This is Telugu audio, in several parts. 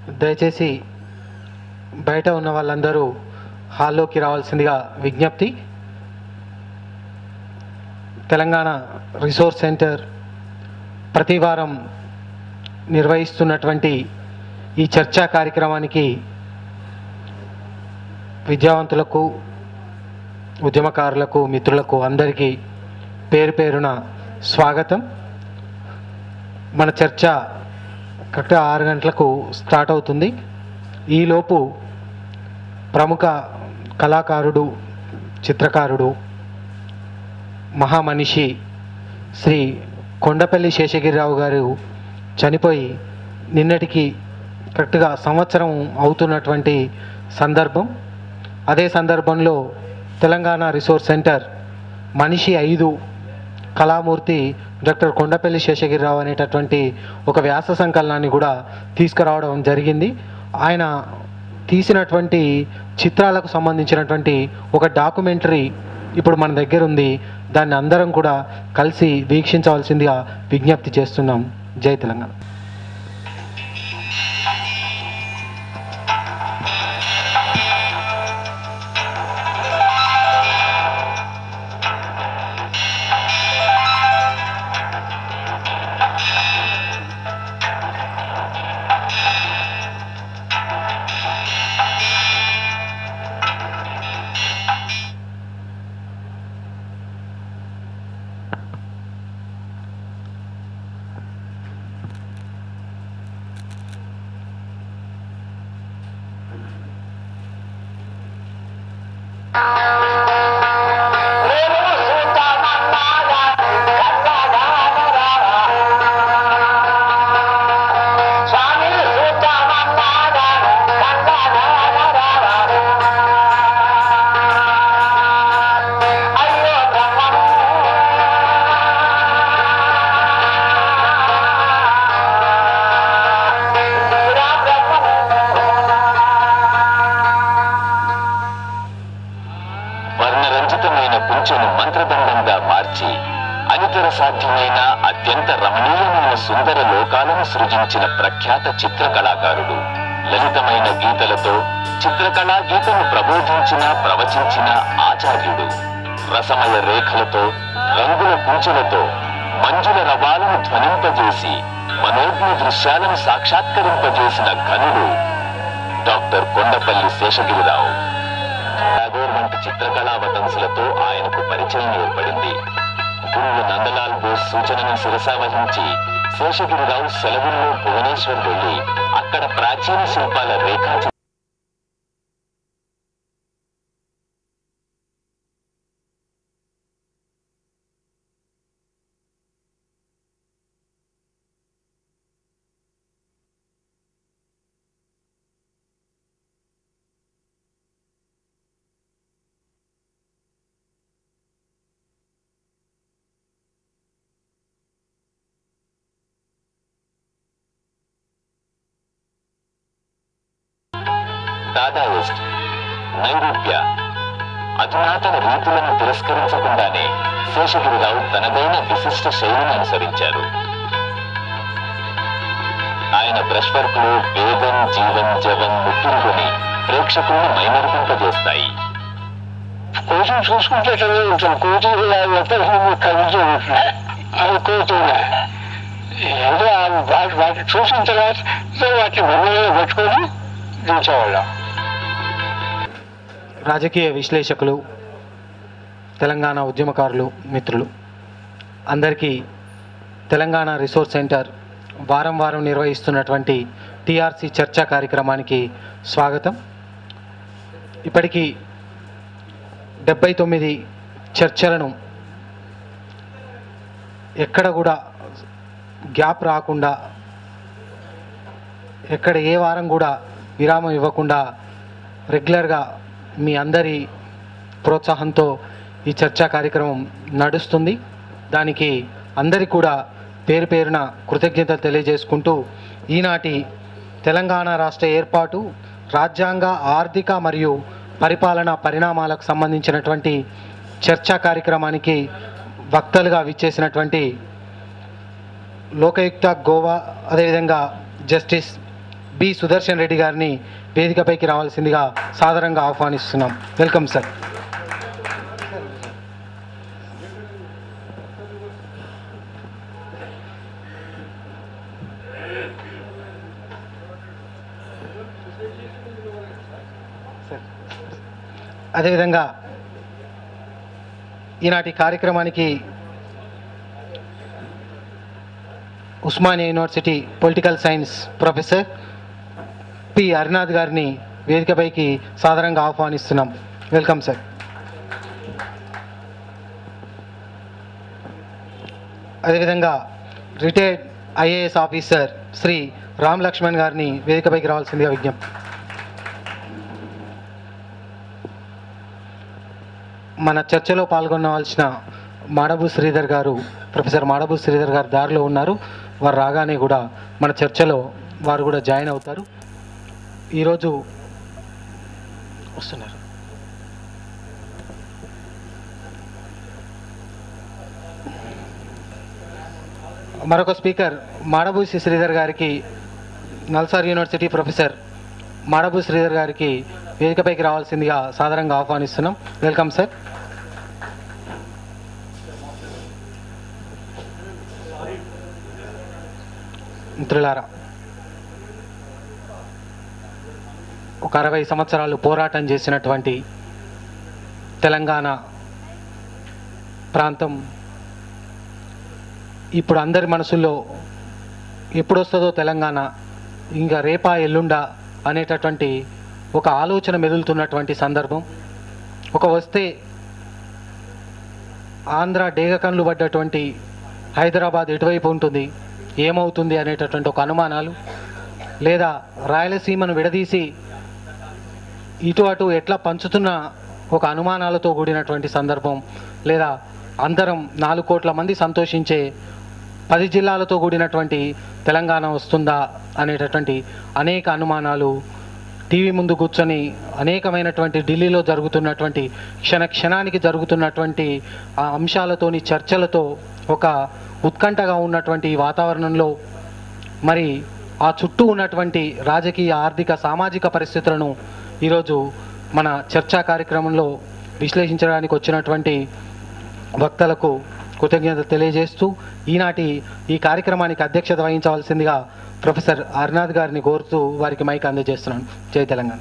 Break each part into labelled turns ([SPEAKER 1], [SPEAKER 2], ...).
[SPEAKER 1] దయచేసి బయట ఉన్న వాళ్ళందరూ హాల్లోకి రావాల్సిందిగా విజ్ఞప్తి తెలంగాణ రిసోర్స్ సెంటర్ ప్రతి వారం నిర్వహిస్తున్నటువంటి ఈ చర్చా కార్యక్రమానికి విద్యావంతులకు ఉద్యమకారులకు మిత్రులకు అందరికీ పేరు పేరున స్వాగతం మన చర్చ కరెక్ట్గా ఆరు గంటలకు స్టార్ట్ అవుతుంది ఈలోపు ప్రముఖ కళాకారుడు చిత్రకారుడు మహామనిషి శ్రీ కొండపల్లి శేషగిరిరావు గారు చనిపోయి నిన్నటికి కరెక్ట్గా సంవత్సరం అవుతున్నటువంటి సందర్భం అదే సందర్భంలో తెలంగాణ రిసోర్స్ సెంటర్ మనిషి ఐదు కళామూర్తి డాక్టర్ కొండపల్లి శేషగిరిరావు అనేటటువంటి ఒక వ్యాస సంకలనాన్ని కూడా తీసుకురావడం జరిగింది ఆయన తీసినటువంటి చిత్రాలకు సంబంధించినటువంటి ఒక డాక్యుమెంటరీ ఇప్పుడు మన దగ్గర ఉంది దాన్ని అందరం కూడా కలిసి వీక్షించవలసిందిగా విజ్ఞప్తి చేస్తున్నాం జై తెలంగాణ
[SPEAKER 2] నేను సూతమన్నాగా కన్నగానరావా. స్వామి సూతమన్నాగా కన్నగానరావా. అయ్యో బ్రహ్మము. మీరా బ్రహ్మము.
[SPEAKER 3] వర్ణరంజితమైన కుంచెను మంత్రదండంగా మార్చి అనితర సాధ్యమైన అత్యంత రమణీయమైన సుందర లోకాలను సృజించిన ప్రఖ్యాత చిత్రకళాకారుడు లలితమైన గీతలతో చిత్రకళా గీతను ప్రబోధించిన ప్రవచించిన ఆచార్యుడు రసమయ రేఖలతో రంగుల కుంచెలతో మంజుల రవాలను ధ్వనింపజేసి మనోజ్ఞ దృశ్యాలను సాక్షాత్కరింపజేసిన ఘనుడు డాక్టర్ కొండపల్లి శేషగిరిరావు టాగోర్ వంటి చిత్రకళా వతంసులతో ఆయనకు పరిచయం ఏర్పడింది గురువు నందలాల్ బోస్ సూచనను శిరసావహించి శేషగిరిరావు సెలవుల్లో భువనేశ్వర్ వెళ్లి అక్కడ ప్రాచీన శిల్పాల రేఖాచి దాదాయిస్ట్ నైరూప్య అధునాతన రీతులను తిరస్కరించకుండానే శేషగిరిరావు తనదైన విశిష్ట శైలిని అనుసరించారు ఆయన బ్రష్ వర్క్ లో వేదం జీవన్ జవం ముట్టురుకొని ప్రేక్షకులను మైమరిపింపజేస్తాయి
[SPEAKER 2] కొంచెం చూసుకుంటే చదివి ఉంటుంది కోటి ఎప్పటికీ కలిసి ఉంటుంది అది కోటి ఏదో ఆ వాటి వాటి చూసిన తర్వాత వాటిని వెన్నెలో పెట్టుకొని దించేవాళ్ళం
[SPEAKER 1] రాజకీయ విశ్లేషకులు తెలంగాణ ఉద్యమకారులు మిత్రులు అందరికీ తెలంగాణ రిసోర్స్ సెంటర్ వారం వారం నిర్వహిస్తున్నటువంటి టీఆర్సీ చర్చా కార్యక్రమానికి స్వాగతం ఇప్పటికీ డెబ్బై తొమ్మిది చర్చలను ఎక్కడ కూడా గ్యాప్ రాకుండా ఎక్కడ ఏ వారం కూడా విరామం ఇవ్వకుండా రెగ్యులర్గా మీ అందరి ప్రోత్సాహంతో ఈ చర్చా కార్యక్రమం నడుస్తుంది దానికి అందరికీ కూడా పేరు పేరున కృతజ్ఞతలు తెలియజేసుకుంటూ ఈనాటి తెలంగాణ రాష్ట్ర ఏర్పాటు రాజ్యాంగ ఆర్థిక మరియు పరిపాలనా పరిణామాలకు సంబంధించినటువంటి చర్చా కార్యక్రమానికి వక్తలుగా విచ్చేసినటువంటి లోకయుక్త గోవా అదేవిధంగా జస్టిస్ బి సుదర్శన్ రెడ్డి గారిని వేదికపైకి రావాల్సిందిగా సాదరంగా ఆహ్వానిస్తున్నాం వెల్కమ్ సార్ అదేవిధంగా ఈనాటి కార్యక్రమానికి Osmania university political science professor P Harinath గారిని వేదికపైకి సాదరంగా ఆహ్వానిస్తున్నాం వెల్కమ్ సార్ అదేవిధంగా retired IAS officer Shri Ram Lakshman గారిని వేదికపైకి రావాల్సిందిగా విజ్ఞప్తి మన చర్చలో పాల్గొనవలసిన మాడబు శ్రీధర్ గారు ప్రొఫెసర్ మాడబు శ్రీధర్ గారు దారిలో ఉన్నారు వారు రాగానే కూడా మన చర్చలో వారు కూడా జాయిన్ అవుతారు ఈరోజు వస్తున్నారు మరొక స్పీకర్ మాడబూసి శ్రీధర్ గారికి నల్సార్ యూనివర్సిటీ ప్రొఫెసర్ మాడబు శ్రీధర్ గారికి వేదికపైకి రావాల్సిందిగా సాదరంగా ఆహ్వానిస్తున్నాం వెల్కమ్ సార్ మిత్రులారా ఒక అరవై సంవత్సరాలు పోరాటం చేసినటువంటి తెలంగాణ ప్రాంతం ఇప్పుడు అందరి మనసుల్లో ఎప్పుడు వస్తుందో తెలంగాణ ఇంకా రేపా ఎల్లుండా అనేటటువంటి ఒక ఆలోచన మెదులుతున్నటువంటి సందర్భం ఒక వస్తే ఆంధ్ర డేగ కన్లు పడ్డటువంటి హైదరాబాద్ ఎటువైపు ఉంటుంది ఏమవుతుంది అనేటటువంటి ఒక అనుమానాలు లేదా రాయలసీమను విడదీసి ఇటు అటు ఎట్లా పంచుతున్న ఒక అనుమానాలతో కూడినటువంటి సందర్భం లేదా అందరం నాలుగు కోట్ల మంది సంతోషించే పది జిల్లాలతో కూడినటువంటి తెలంగాణ వస్తుందా అనేటటువంటి అనేక అనుమానాలు టీవీ ముందు కూర్చొని అనేకమైనటువంటి ఢిల్లీలో జరుగుతున్నటువంటి క్షణ క్షణానికి జరుగుతున్నటువంటి ఆ అంశాలతోని చర్చలతో ఒక ఉత్కంఠగా ఉన్నటువంటి ఈ వాతావరణంలో మరి ఆ చుట్టూ ఉన్నటువంటి రాజకీయ ఆర్థిక సామాజిక పరిస్థితులను ఈరోజు మన చర్చా కార్యక్రమంలో విశ్లేషించడానికి వచ్చినటువంటి వక్తలకు కృతజ్ఞత తెలియజేస్తూ ఈనాటి ఈ కార్యక్రమానికి అధ్యక్షత వహించవలసిందిగా ప్రొఫెసర్ హర్నాథ్ గారిని కోరుతూ వారికి మైక్ అందజేస్తున్నాను జై తెలంగాణ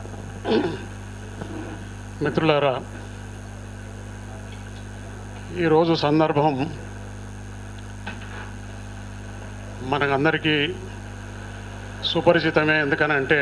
[SPEAKER 4] మిత్రులారా ఈరోజు సందర్భం మనకందరికీ సుపరిచితమే ఎందుకనంటే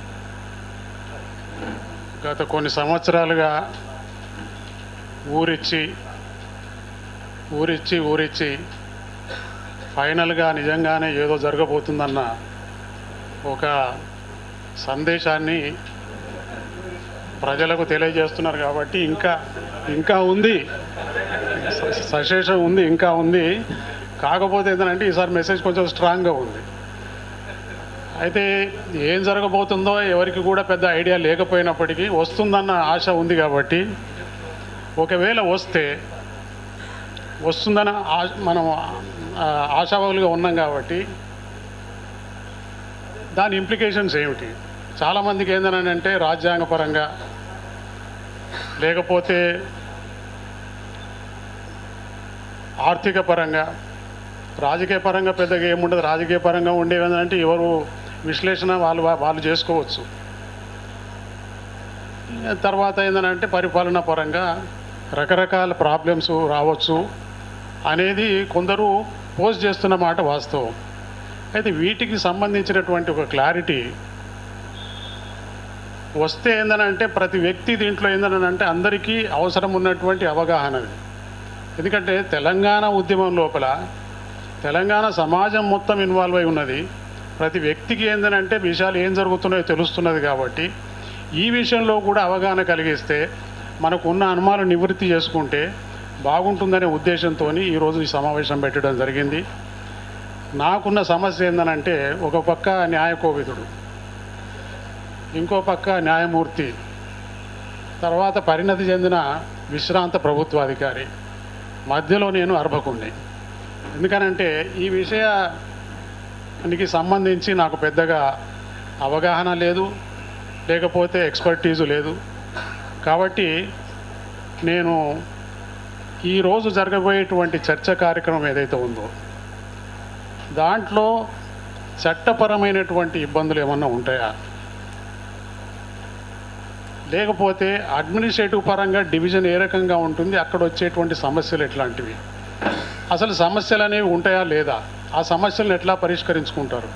[SPEAKER 4] గత కొన్ని సంవత్సరాలుగా ఊరిచ్చి ఊరిచ్చి ఊరిచ్చి ఫైనల్గా నిజంగానే ఏదో జరగబోతుందన్న ఒక సందేశాన్ని ప్రజలకు తెలియజేస్తున్నారు కాబట్టి ఇంకా ఇంకా ఉంది స- సశేషం ఉంది ఇంకా ఉంది కాకపోతే ఏంటంటే ఈసారి మెసేజ్ కొంచెం స్ట్రాంగ్గా ఉంది అయితే ఏం జరగబోతుందో ఎవరికి కూడా పెద్ద ఐడియా లేకపోయినప్పటికీ వస్తుందన్న ఆశ ఉంది కాబట్టి ఒకవేళ వస్తే వస్తుందన్న ఆ- మనం ఆ, ఆశావాదులుగా ఉన్నాం కాబట్టి దాని ఇంప్లికేషన్స్ ఏమిటి చాలామందికి ఏంటనంటే రాజ్యాంగపరంగా లేకపోతే ఆర్థిక పరంగా రాజకీయ పరంగా పెద్దగా ఏముండదు రాజకీయ పరంగా ఉండేవి ఏంటంటే ఎవరు విశ్లేషణ వాళ్ళు వాళ్ళు చేసుకోవచ్చు తర్వాత ఏంటంటే పరిపాలన పరంగా రకరకాల ప్రాబ్లమ్స్ రావచ్చు అనేది కొందరు పోస్ట్ చేస్తున్న మాట వాస్తవం అయితే వీటికి సంబంధించినటువంటి ఒక క్లారిటీ వస్తే ఏందనంటే ప్రతి వ్యక్తి దీంట్లో ఏందనంటే అందరికీ అవసరం ఉన్నటువంటి అవగాహన అది. ఎందుకంటే తెలంగాణ ఉద్యమం లోపల తెలంగాణ సమాజం మొత్తం ఇన్వాల్వ్ అయి ఉన్నది ప్రతి వ్యక్తికి ఏందనంటే విషయాలు ఏం జరుగుతున్నాయో తెలుస్తున్నది కాబట్టి ఈ విషయంలో కూడా అవగాహన కలిగిస్తే మనకు ఉన్న అనుమానం నివృత్తి చేసుకుంటే బాగుంటుందనే ఉద్దేశంతో ఈరోజు ఈ సమావేశం పెట్టడం జరిగింది నాకున్న సమస్య ఏందనంటే ఒక పక్క న్యాయకోవిదుడు ఇంకో పక్క న్యాయమూర్తి తర్వాత పరిణతి చెందిన విశ్రాంత ప్రభుత్వాధికారి మధ్యలో నేను అర్భకుండి ఎందుకనంటే ఈ విషయానికి సంబంధించి నాకు పెద్దగా అవగాహన లేదు లేకపోతే ఎక్స్పర్టీజు లేదు కాబట్టి నేను ఈరోజు జరగబోయేటువంటి చర్చ కార్యక్రమం ఏదైతే ఉందో దాంట్లో చట్టపరమైనటువంటి ఇబ్బందులు ఏమన్నా ఉంటాయా లేకపోతే అడ్మినిస్ట్రేటివ్ పరంగా డివిజన్ ఏ రకంగా ఉంటుంది అక్కడ వచ్చేటువంటి సమస్యలు ఎట్లాంటివి అసలు సమస్యలు అనేవి ఉంటాయా లేదా ఆ సమస్యలను ఎట్లా పరిష్కరించుకుంటారు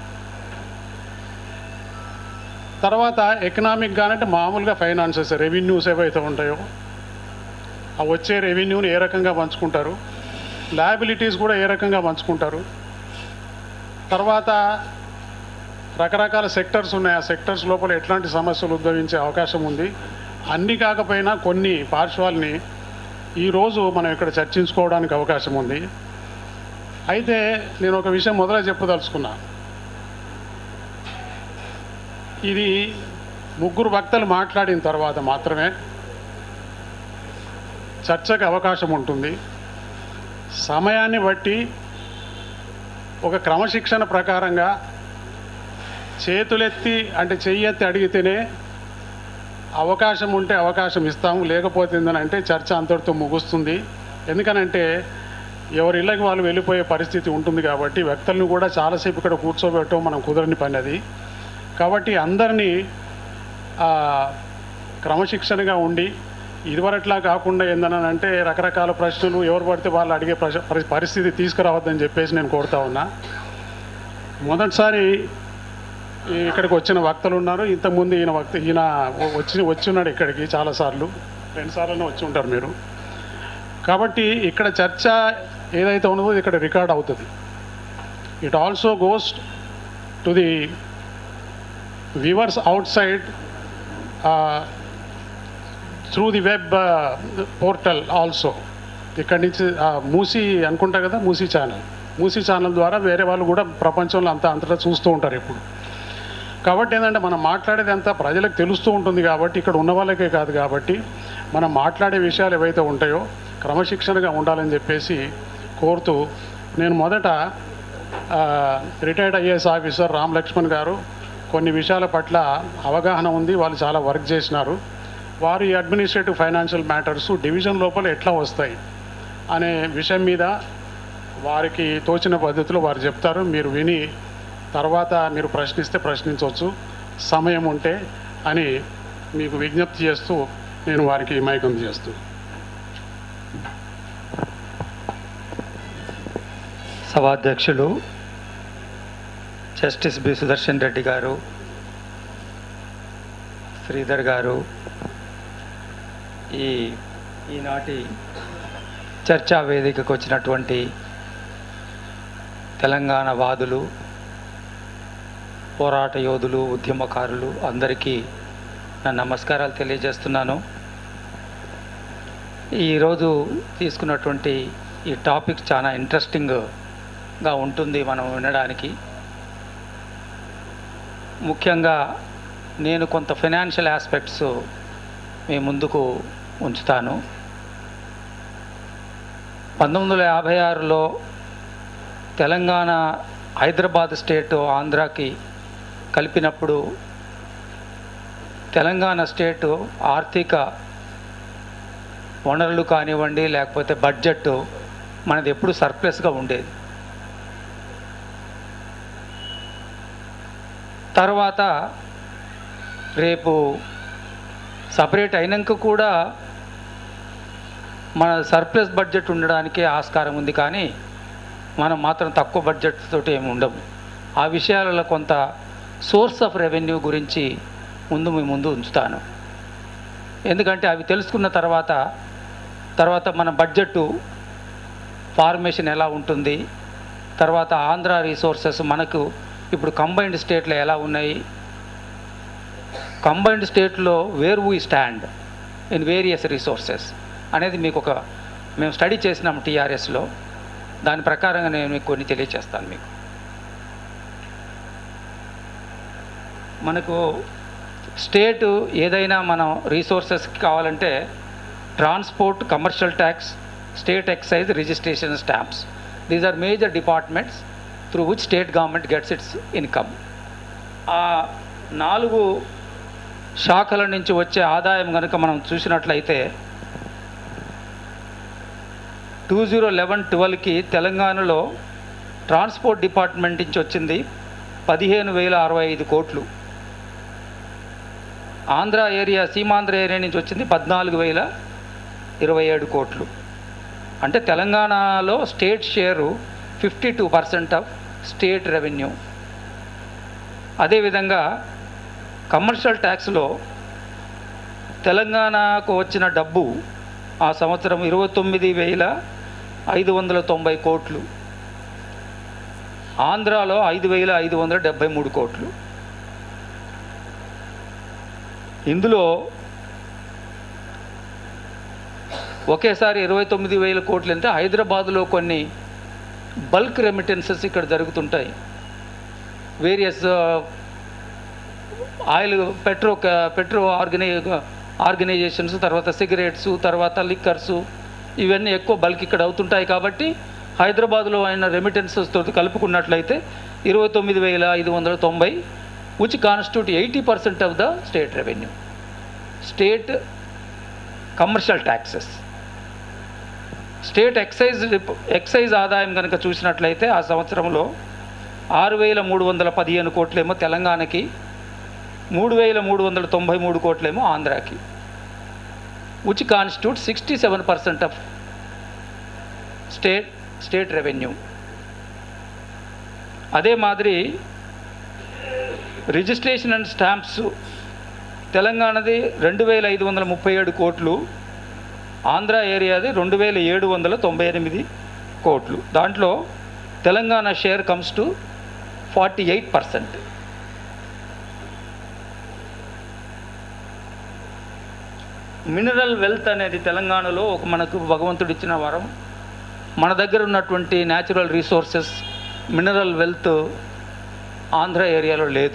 [SPEAKER 4] తర్వాత ఎకనామిక్ గానంటే మామూలుగా ఫైనాన్సెస్ రెవెన్యూస్ ఏవైతే ఉంటాయో ఆ వచ్చే రెవెన్యూని ఏ రకంగా పంచుకుంటారు లయబిలిటీస్ కూడా ఏ రకంగా పంచుకుంటారు తర్వాత రకరకాల సెక్టర్స్ ఉన్నాయి ఆ సెక్టర్స్ లోపల ఎట్లాంటి సమస్యలు ఉద్భవించే అవకాశం ఉంది అన్ని కాకపోయినా కొన్ని పార్శ్వాల్ని ఈరోజు మనం ఇక్కడ చర్చించుకోవడానికి అవకాశం ఉంది అయితే నేను ఒక విషయం మొదట చెప్పదలుచుకున్నా ఇది ముగ్గురు భక్తులు మాట్లాడిన తర్వాత మాత్రమే చర్చకు అవకాశం ఉంటుంది సమయాన్ని బట్టి ఒక క్రమశిక్షణ ప్రకారంగా చేతులెత్తి అంటే చెయ్యెత్తి అడిగితేనే అవకాశం ఉంటే అవకాశం ఇస్తాము లేకపోతే ఏంటంటే చర్చ అంతటితో ముగుస్తుంది ఎందుకనంటే ఎవరి ఇళ్ళకి వాళ్ళు వెళ్ళిపోయే పరిస్థితి ఉంటుంది కాబట్టి వ్యక్తులను కూడా చాలాసేపు ఇక్కడ కూర్చోబెట్టడం మనం కుదరని పని అది కాబట్టి అందరినీ ఆ, క్రమశిక్షణగా ఉండి ఇదివరట్లా కాకుండా ఏందనంటే రకరకాల ప్రశ్నలు ఎవరు పడితే వాళ్ళు అడిగే ప్రశ- పరి- పరిస్థితి తీసుకురావద్దని చెప్పేసి నేను కోరుతా ఉన్నా మొదటిసారి ఈ- ఇక్కడికి వచ్చిన వక్తలు ఉన్నారు ఇంతకుముందు ఈయన వక్త ఈయన వచ్చి వచ్చి ఉన్నాడు ఇక్కడికి చాలాసార్లు రెండు సార్లు వచ్చి ఉంటారు మీరు కాబట్టి ఇక్కడ చర్చ ఏదైతే ఉన్నదో ఇక్కడ రికార్డ్ అవుతుంది it also goes to the viewers outside through the web portal also ఇక్కడి నుంచి ఆ, మూసీ అనుకుంటా కదా మూసీ ఛానల్ మూసీ ఛానల్ ద్వారా వేరే వాళ్ళు కూడా ప్రపంచంలో అంతా అంతటా చూస్తూ ఉంటారు ఇప్పుడు కాబట్టి ఏంటంటే మనం మాట్లాడేది అంతా ప్రజలకు తెలుస్తూ ఉంటుంది కాబట్టి ఇక్కడ ఉన్న వాళ్ళకే కాదు కాబట్టి మనం మాట్లాడే విషయాలు ఏవైతే ఉంటాయో క్రమశిక్షణగా ఉండాలని చెప్పేసి కోరుతూ నేను మొదట retired IAS officer Ram Lakshman garu కొన్ని విషయాల పట్ల అవగాహన ఉంది వాళ్ళు చాలా వర్క్ చేసినారు వారు ఈ అడ్మినిస్ట్రేటివ్ ఫైనాన్షియల్ మ్యాటర్స్ డివిజన్ లోపల ఎట్లా వస్తాయి అనే విషయం మీద వారికి తోచిన పద్ధతిలో వారు చెప్తారు మీరు విని తర్వాత మీరు ప్రశ్నిస్తే ప్రశ్నించవచ్చు సమయం ఉంటే అని మీకు విజ్ఞప్తి చేస్తూ నేను వారికి మైకం చేస్తూ
[SPEAKER 5] సభాధ్యక్షులు జస్టిస్ బి సుదర్శన్ రెడ్డి గారు శ్రీధర్ గారు ఈ ఈనాటి చర్చా వేదికకు వచ్చినటువంటి తెలంగాణ వాదులు పోరాట యోధులు ఉద్యమకారులు అందరికీ నా నమస్కారాలు తెలియజేస్తున్నాను ఈరోజు తీసుకున్నటువంటి ఈ టాపిక్ చాలా ఇంట్రెస్టింగ్గా ఉంటుంది మనం వినడానికి ముఖ్యంగా నేను కొంత ఫైనాన్షియల్ ఆస్పెక్ట్స్ మీ ముందుకు ఉంచుతాను పంతొమ్మిది వందల యాభై ఆరులో తెలంగాణ హైదరాబాద్ స్టేట్ ఆంధ్రాకి కలిపినప్పుడు తెలంగాణ స్టేటు ఆర్థిక వనరులు కానివ్వండి లేకపోతే బడ్జెట్ మనది ఎప్పుడు సర్ప్లస్గా ఉండేది తర్వాత రేపు సపరేట్ అయినాక కూడా మన సర్ప్లస్ బడ్జెట్ ఉండడానికే ఆస్కారం ఉంది కానీ మనం మాత్రం తక్కువ బడ్జెట్ తోటి ఏమి ఉండము ఆ విషయాలలో కొంత సోర్స్ ఆఫ్ రెవెన్యూ గురించి ముందు మీ ముందు ఉంచుతాను ఎందుకంటే అవి తెలుసుకున్న తర్వాత తర్వాత మన బడ్జెట్ ఫార్మేషన్ ఎలా ఉంటుంది తర్వాత ఆంధ్ర రీసోర్సెస్ మనకు ఇప్పుడు కంబైన్డ్ స్టేట్లో ఎలా ఉన్నాయి కంబైన్డ్ స్టేట్లో where we stand in various resources అనేది మీకు ఒక మేము స్టడీ చేసినాం టీఆర్ఎస్లో దాని ప్రకారంగా నేను మీకు కొన్ని తెలియచేస్తాను మీకు మనకు స్టేట్ ఏదైనా మనం రీసోర్సెస్ కావాలంటే transport commercial tax state excise registration stamps these are major departments through which state government gets its income ఆ నాలుగు శాఖల నుంచి వచ్చే ఆదాయం కనుక మనం చూసినట్లయితే టూ జీరో లెవెన్ ట్వెల్వ్కి తెలంగాణలో ట్రాన్స్పోర్ట్ డిపార్ట్మెంట్ నుంచి వచ్చింది పదిహేను వేల అరవై ఐదు కోట్లు ఆంధ్ర ఏరియా సీమాంధ్ర ఏరియా నుంచి వచ్చింది పద్నాలుగు వేల ఇరవై ఏడు కోట్లు అంటే తెలంగాణలో state share fifty two percent of state revenue అదేవిధంగా కమర్షియల్ ట్యాక్స్లో తెలంగాణకు వచ్చిన డబ్బు ఆ సంవత్సరం ఇరవై తొమ్మిది వేల ఐదు వందల తొంభై కోట్లు ఆంధ్రాలో ఐదు వేల ఐదు వందల డెబ్భై మూడు కోట్లు ఇందులో ఒకేసారి ఇరవై తొమ్మిది వేల కోట్లు అంటే హైదరాబాదులో కొన్ని బల్క్ రెమిటెన్సెస్ ఇక్కడ జరుగుతుంటాయి వేరియస్ ఆయిల్ పెట్రో పెట్రో ఆర్గనై ఆర్గనైజేషన్స్ తర్వాత సిగరెట్స్ తర్వాత లిక్కర్స్ ఇవన్నీ ఎక్కువ బల్క్ ఇక్కడ అవుతుంటాయి కాబట్టి హైదరాబాద్లో అయిన రెమిటెన్సెస్ తోటి కలుపుకున్నట్లయితే ఇరవై తొమ్మిది వేల ఐదు వందల తొంభై which constitute eighty percent of the state revenue state commercial taxes state excise రిప్- ఎక్సైజ్ ఆదాయం కనుక చూసినట్లయితే ఆ సంవత్సరంలో ఆరు వేల మూడు వందల పదిహేను కోట్లేమో తెలంగాణకి మూడు వేల మూడు వందల తొంభై మూడు కోట్లేమో ఆంధ్రాకి which constitute sixty seven percent of state state revenue అదే మాదిరి రిజిస్ట్రేషన్ అండ్ స్టాంప్స్ తెలంగాణది రెండు వేల ఐదు వందల ముప్పై ఏడు కోట్లు ఆంధ్ర ఏరియాది రెండు వేల ఏడు వందల తొంభై ఎనిమిది కోట్లు దాంట్లో Telangana share comes to forty eight percent mineral wealth అనేది తెలంగాణలో ఒక మనకు భగవంతుడు ఇచ్చిన వరం మన దగ్గర ఉన్నటువంటి natural resources mineral wealth Andhra ఏరియాలో లేదు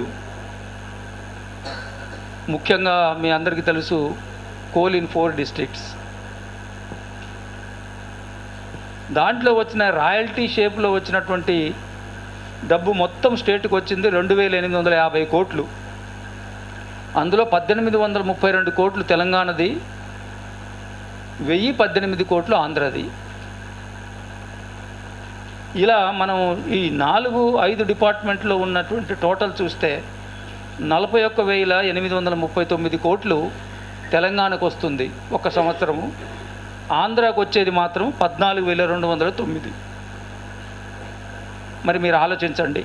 [SPEAKER 5] ముఖ్యంగా మీ అందరికీ తెలుసు కోల్ ఇన్ ఫోర్ డిస్ట్రిక్ట్స్ దాంట్లో వచ్చిన రాయల్టీ షేప్లో వచ్చినటువంటి డబ్బు మొత్తం స్టేట్కి వచ్చింది రెండు వేల ఎనిమిది వందల యాభై కోట్లు అందులో పద్దెనిమిది వందల ముప్పై రెండు కోట్లు తెలంగాణది వెయ్యి పద్దెనిమిది కోట్లు ఆంధ్రది ఇలా మనం ఈ నాలుగు ఐదు డిపార్ట్మెంట్లో ఉన్నటువంటి టోటల్ చూస్తే నలభై ఒక్క వేల ఎనిమిది వందల ముప్పై తొమ్మిది కోట్లు తెలంగాణకు వస్తుంది ఒక సంవత్సరము ఆంధ్రాకు వచ్చేది మాత్రం పద్నాలుగు వేల రెండు వందల తొమ్మిది మరి మీరు ఆలోచించండి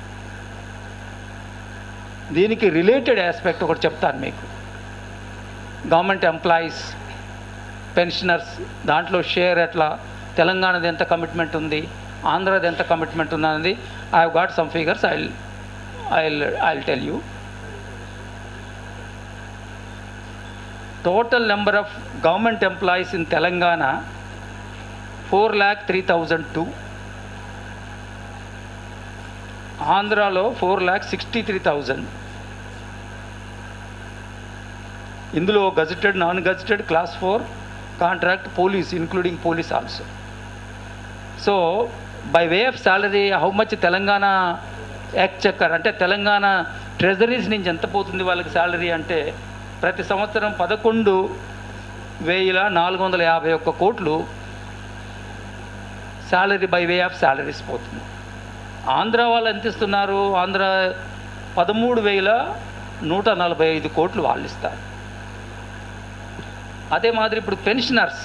[SPEAKER 5] దీనికి రిలేటెడ్ ఆస్పెక్ట్ ఒకటి చెప్తాను మీకు గవర్నమెంట్ ఎంప్లాయీస్ పెన్షనర్స్ దాంట్లో షేర్ ఎట్లా తెలంగాణది ఎంత కమిట్మెంట్ ఉంది ఆంధ్రాది ఎంత కమిట్మెంట్ ఉంది అనేది I have got some figures I I I tell you total number of government employees in Telangana four lakh three thousand two ఆంధ్రాలో four lakh sixty three thousand ఇందులో gazetted non gazetted class four contract police including police also so by way of salary how much Telangana exchequer అంటే తెలంగాణ ట్రెజరీస్ నుంచి ఎంత పోతుంది వాళ్ళకి సాలరీ అంటే ప్రతి సంవత్సరం పదకొండు వేల నాలుగు వందల యాభై ఒక్క కోట్లు salary by way of salaries పోతుంది ఆంధ్ర వాళ్ళు ఎంత ఇస్తున్నారు ఆంధ్ర పదమూడు వేల నూట నలభై ఐదు కోట్లు వాళ్ళు ఇస్తారు అదే మాదిరి ఇప్పుడు పెన్షనర్స్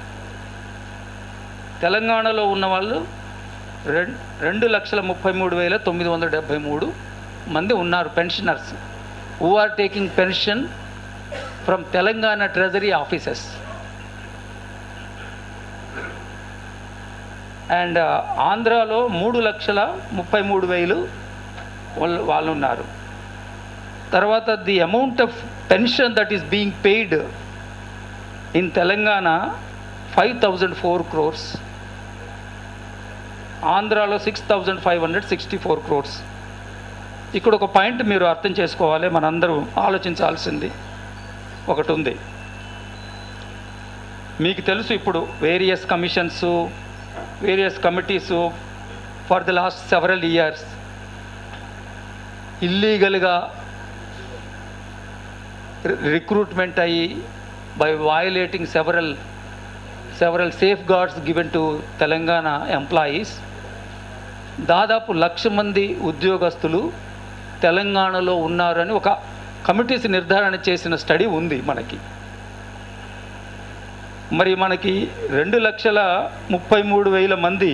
[SPEAKER 5] తెలంగాణలో ఉన్న వాళ్ళు రెం రెండు లక్షల ముప్పై మూడు వేల తొమ్మిది వందల డెబ్భై మూడు మంది ఉన్నారు pensioners who are taking pension from Telangana treasury offices and ఆంధ్రాలో మూడు లక్షల ముప్పై మూడు వేలు వాళ్ళు వాళ్ళు ఉన్నారు తర్వాత the amount of pension that is being paid in Telangana five thousand four crores ఆంధ్రాలో six thousand five hundred sixty four crores ఇక్కడ ఒక పాయింట్ మీరు అర్థం చేసుకోవాలి మనందరూ ఆలోచించాల్సింది ఒకటి ఉంది మీకు తెలుసు ఇప్పుడు various commissions various committees for the last several years ఇల్లీగల్గా రిక్రూట్మెంట్ అయ్యి by violating several several safeguards given to Telangana employees దాదాపు లక్ష మంది ఉద్యోగస్తులు తెలంగాణలో ఉన్నారని ఒక కమిటీస్ నిర్ధారణ చేసిన స్టడీ ఉంది మనకి మరి మనకి రెండు లక్షల ముప్పై మూడు వేల మంది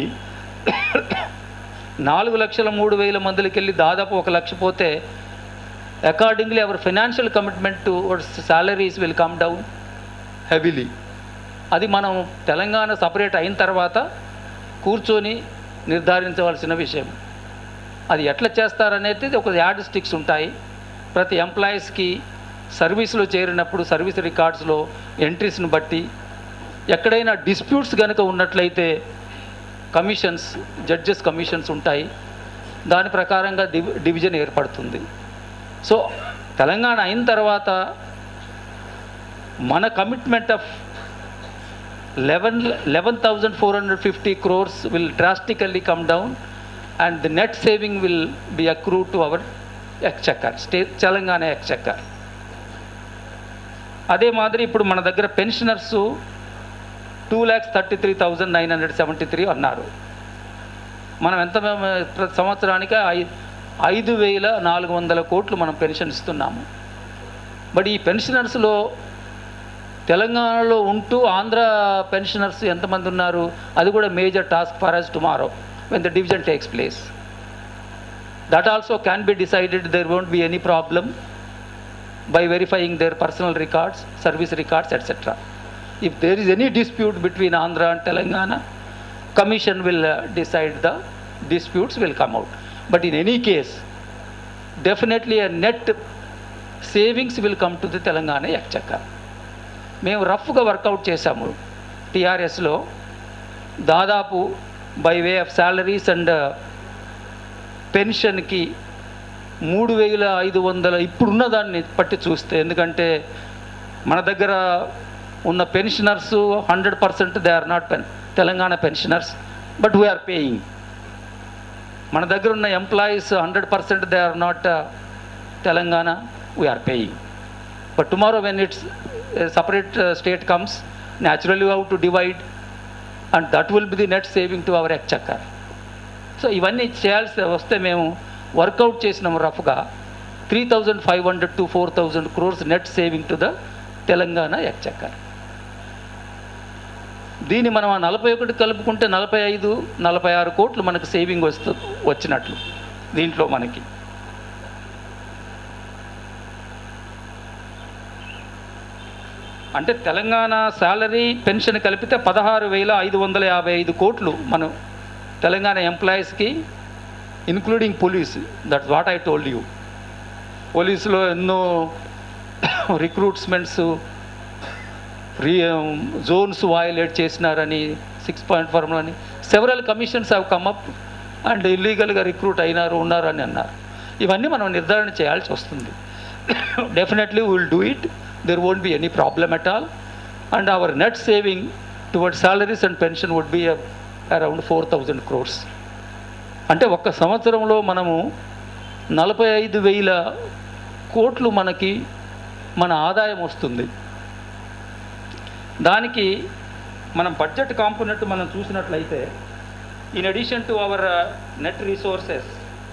[SPEAKER 5] నాలుగు లక్షల మూడు వేల మందికి వెళ్ళి దాదాపు ఒక లక్ష పోతే accordingly our financial commitment to salaries will come down heavily అది మనం తెలంగాణ సపరేట్ అయిన తర్వాత కూర్చొని నిర్ధారించవలసిన విషయం అది ఎట్లా చేస్తారనేది ఒక యాడ్ స్టిక్స్ ఉంటాయి ప్రతి ఎంప్లాయీస్కి సర్వీస్లో చేరినప్పుడు సర్వీస్ రికార్డ్స్లో ఎంట్రీస్ని బట్టి ఎక్కడైనా డిస్ప్యూట్స్ కనుక ఉన్నట్లయితే కమిషన్స్ జడ్జెస్ కమిషన్స్ ఉంటాయి దాని ప్రకారంగా డివి డివిజన్ ఏర్పడుతుంది సో తెలంగాణ అయిన తర్వాత మన commitment of eleven eleven thousand four hundred fifty crores will drastically come down and the net saving will be accrue to our exchequer state Telangana exchequer అదే మాదిరి ఇప్పుడు మన దగ్గర pensioners two lakhs thirty three thousand nine hundred seventy three అన్నారు మనం ఎంత మేము ప్రతి సంవత్సరానికి ఐ ఐదు వేల నాలుగు వందల కోట్లు మనం పెన్షన్ ఇస్తున్నాము బట్ ఈ పెన్షనర్స్లో తెలంగాణలో ఉంటూ ఆంధ్ర పెన్షనర్స్ ఎంతమంది ఉన్నారు అది కూడా major task for us tomorrow when the division takes place that also can be decided there won't be any problem by verifying their personal records, service records, etc. If there is any dispute between Andhra and Telangana, commission will uh, decide the disputes will come out. But in any case, definitely a net savings will come to the Telangana Yakchakka. మేము రఫ్గా వర్కౌట్ చేశాము టీఆర్ఎస్లో దాదాపు by way of salaries and పెన్షన్కి మూడు వేల ఐదు వందల ఇప్పుడున్న దాన్ని పట్టి చూస్తే ఎందుకంటే మన దగ్గర ఉన్న pensioners hundred percent they are not పెన్ Telangana pensioners but we're paying మన దగ్గర ఉన్న employees hundred percent they are not Telangana we're paying but tomorrow when it's separate state comes naturally how to divide and that will be the net saving to our exchequer so ఇవన్నీ చేయాల్సి వస్తే మేము వర్కౌట్ చేసినాము రఫ్గా three thousand five hundred to four thousand crores net saving to the Telangana ఎక్చక్కర్ దీన్ని మనం ఆ నలభై ఒకటి కలుపుకుంటే నలభై ఐదు నలభై ఆరు కోట్లు మనకు సేవింగ్ వస్తు వచ్చినట్లు దీంట్లో మనకి అంటే తెలంగాణ శాలరీ పెన్షన్ కలిపితే పదహారు వేల ఐదు వందల యాభై ఐదు కోట్లు మనం తెలంగాణ ఎంప్లాయీస్కి including police that's what I told you పోలీసులో ఎన్నో రిక్రూట్స్మెంట్స్ రీ జోన్స్ వయలేట్ చేసినారని సిక్స్ పాయింట్ ఫార్ములా అని several commissions have come up and ఇల్లీగల్గా రిక్రూట్ అయినారు ఉన్నారని అన్నారు ఇవన్నీ మనం నిర్ధారణ చేయాల్సి వస్తుంది definitely will do it there won't be any problem at all and our net saving toward salaries and pension would be around four thousand crores అంటే ఒక్క సంవత్సరంలో మనము నలభై ఐదు వేల కోట్లు మనకి మన ఆదాయం వస్తుంది దానికి మనం బడ్జెట్ కాంపోనెంట్ మనం చూసినట్లయితే in addition to our net resources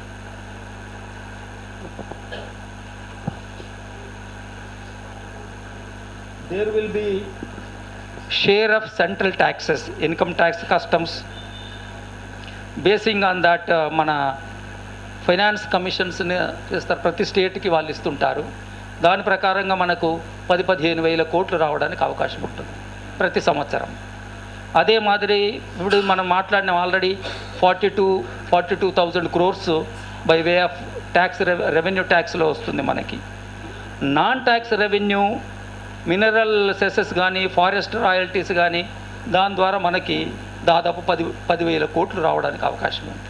[SPEAKER 5] there will be share of central taxes income tax customs basing on that మన ఫైనాన్స్ కమిషన్స్ని చేస్తారు ప్రతి స్టేట్కి వాళ్ళు ఇస్తుంటారు దాని ప్రకారంగా మనకు పది పదిహేను వేల కోట్లు రావడానికి అవకాశం ఉంటుంది ప్రతి సంవత్సరం అదే మాదిరి ఇప్పుడు మనం మాట్లాడిన already forty two forty two thousand crores by way of tax revenue ట్యాక్స్లో వస్తుంది మనకి non tax revenue mineral cesses కానీ ఫారెస్ట్ రాయల్టీస్ కానీ దాని ద్వారా మనకి దాదాపు పది పదివేల కోట్లు రావడానికి అవకాశం ఉంది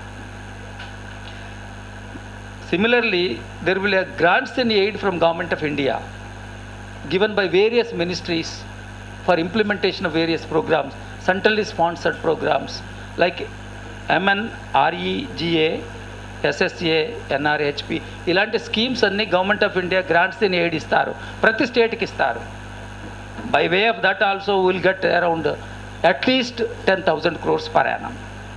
[SPEAKER 5] similarly there will grants in aid from government of India given by various ministries for implementation of various programs, centrally sponsored programs like MNREGA SSA NRHP ఇలాంటి స్కీమ్స్ అన్ని గవర్నమెంట్ ఆఫ్ ఇండియా గ్రాంట్స్ దీన్ని ఎయిడ్ ఇస్తారు ప్రతి స్టేట్కి ఇస్తారు by way of that also will get around at least ten thousand crores per annum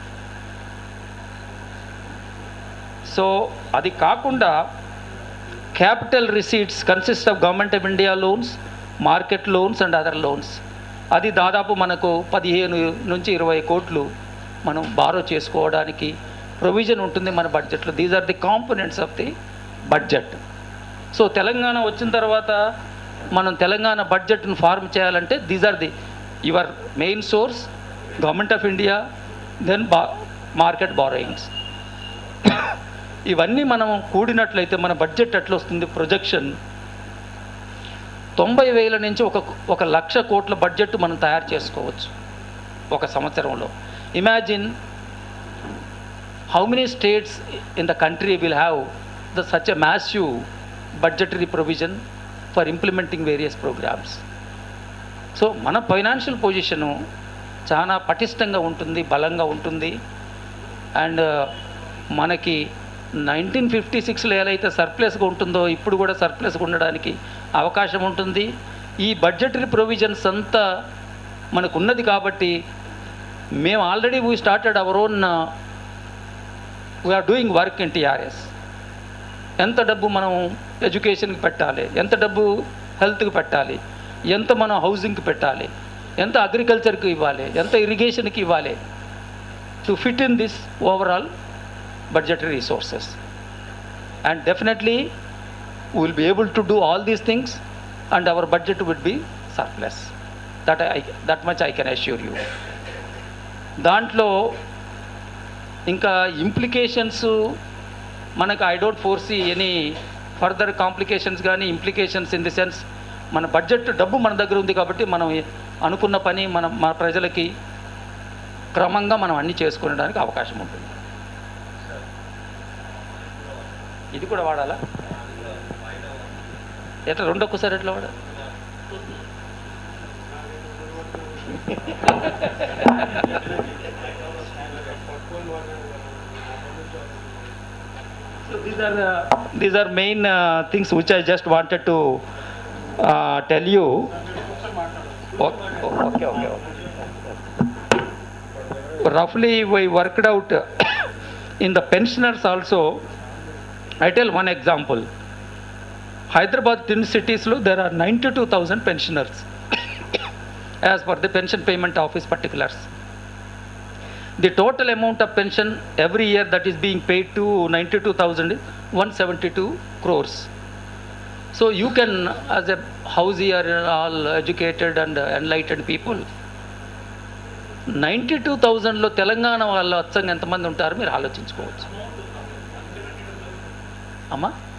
[SPEAKER 5] so అది కాకుండా capital receipts consist of government of India loans market loans and other loans అది దాదాపు మనకు పదిహేను నుంచి ఇరవై కోట్లు మనం బారో చేసుకోవడానికి ప్రొవిజన్ ఉంటుంది మన బడ్జెట్లో these are the components of the budget so Telangana వచ్చిన తర్వాత మనం తెలంగాణ బడ్జెట్ను ఫార్మ్ చేయాలంటే these are the your main source government of India then బా మార్కెట్ బారోయింగ్స్ ఇవన్నీ మనం కూడినట్లయితే మన బడ్జెట్ ఎట్లా వస్తుంది ప్రొజెక్షన్ తొంభై వేల నుంచి ఒక ఒక లక్ష కోట్ల బడ్జెట్ మనం తయారు చేసుకోవచ్చు ఒక సంవత్సరంలో imagine how many states in the country will have the such a massive budgetary provision for implementing various programs so మన ఫైనాన్షియల్ పొజిషను చాలా పటిష్టంగా ఉంటుంది బలంగా ఉంటుంది అండ్ మనకి నైన్టీన్ ఫిఫ్టీ సిక్స్లో ఎలా అయితే సర్ప్లస్గా ఉంటుందో ఇప్పుడు కూడా సర్ప్లస్గా ఉండడానికి అవకాశం ఉంటుంది ఈ బడ్జెటరీ ప్రొవిజన్స్ అంతా మనకు ఉన్నది కాబట్టి మేము already we started our own we're doing work in TRS ఎంత డబ్బు మనం ఎడ్యుకేషన్కి పెట్టాలి ఎంత డబ్బు హెల్త్కి పెట్టాలి ఎంత మనం హౌసింగ్కి పెట్టాలి ఎంత అగ్రికల్చర్కి ఇవ్వాలి ఎంత ఇరిగేషన్కి ఇవ్వాలి to fit in this overall budgetary resources. And definitely, we will be able to do all these things and our budget would be surplus. That, I, that much I can assure you. దాంట్లో ఇంకా ఇంప్లికేషన్స్ మనకు I don't foresee any further complications కానీ ఇంప్లికేషన్స్ ఇన్ ది సెన్స్ మన బడ్జెట్ డబ్బు మన దగ్గర ఉంది కాబట్టి మనం అనుకున్న పని మనం మన ప్రజలకి క్రమంగా మనం అన్ని చేసుకునేడానికి అవకాశం ఉంటుంది ఇది కూడా వాడాలా ఎట్లా రెండు ఒక్కసారి ఎట్లా వాడాలి So these are uh, these are main uh, things which I just wanted to uh, tell you. Okay, okay, okay. okay. Roughly, we worked out in the pensioners also. I tell one example. Hyderabad twin cities lo there are 92,000 pensioners as per the pension payment office particulars. The total amount of pension every year that is being paid to 92,000 is 172 crores. So you can, as a housey or all educated and enlightened people, ninety two థౌజండ్లో తెలంగాణ వాళ్ళు అచ్చంగా ఎంతమంది ఉంటారో మీరు ఆలోచించుకోవచ్చు అమ్మా